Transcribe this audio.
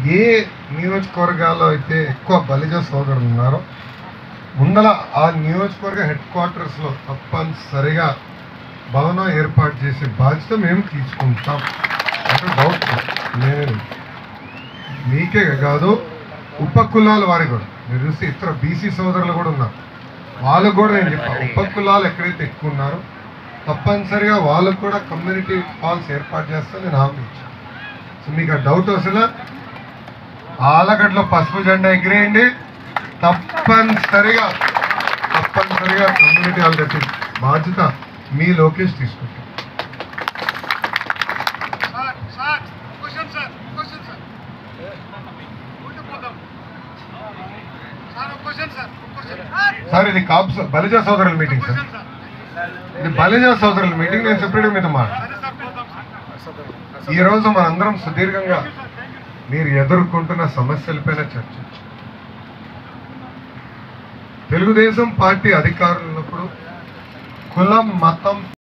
ఏ నియోజకవర్గాల్లో అయితే ఎక్కువ బలిజ సోదరులు ఉన్నారో ముందల ఆ నియోజకవర్గ హెడ్ క్వార్టర్స్లో తప్పనిసరిగా భవనం ఏర్పాటు చేసే బాధ్యత మేము తీసుకుంటాం అంటే డౌట్ నేను మీకే కాదు ఉప కులాల వారికి కూడా మీరు చూస్తే ఇతర బీసీ సోదరులు కూడా ఉన్నారు వాళ్ళకు కూడా నేను చెప్పాను ఉప కులాలు ఎక్కడైతే ఎక్కువ ఉన్నారో తప్పనిసరిగా వాళ్ళకు కూడా కమ్యూనిటీ హాల్స్ ఏర్పాటు చేస్తే నేను హామీ ఇచ్చాను సో మీకు ఆ డౌట్ అసలు ఆలగడ్డలో పసుపు జెండా ఎగిరేయండి తప్పనిసరిగా తప్పనిసరిగా కమ్యూనిటీ హాల్ కట్టి బాధ్యత మీ లోకేష్ తీసుకుంటాం sir sir question sir question sir Ooty పోదాం sir question sir question sir ఇది కాపు సో- బలిజ సోదరుల మీటింగ్ సార్ క్వశ్చన్ సార్ ఇది బలిజ సోదరుల మీటింగ్ నేను సెపరేట్గా మీతో మాట సరే సార్ పోదాం సార్ ఈ రోజు మనందరం సుదీర్ఘంగా మీరు ఎదుర్కొంటున్న సమస్యలపైన చర్చించు తెలుగుదేశం పార్టీ అధికారులు ఉన్నప్పుడు కులం మతం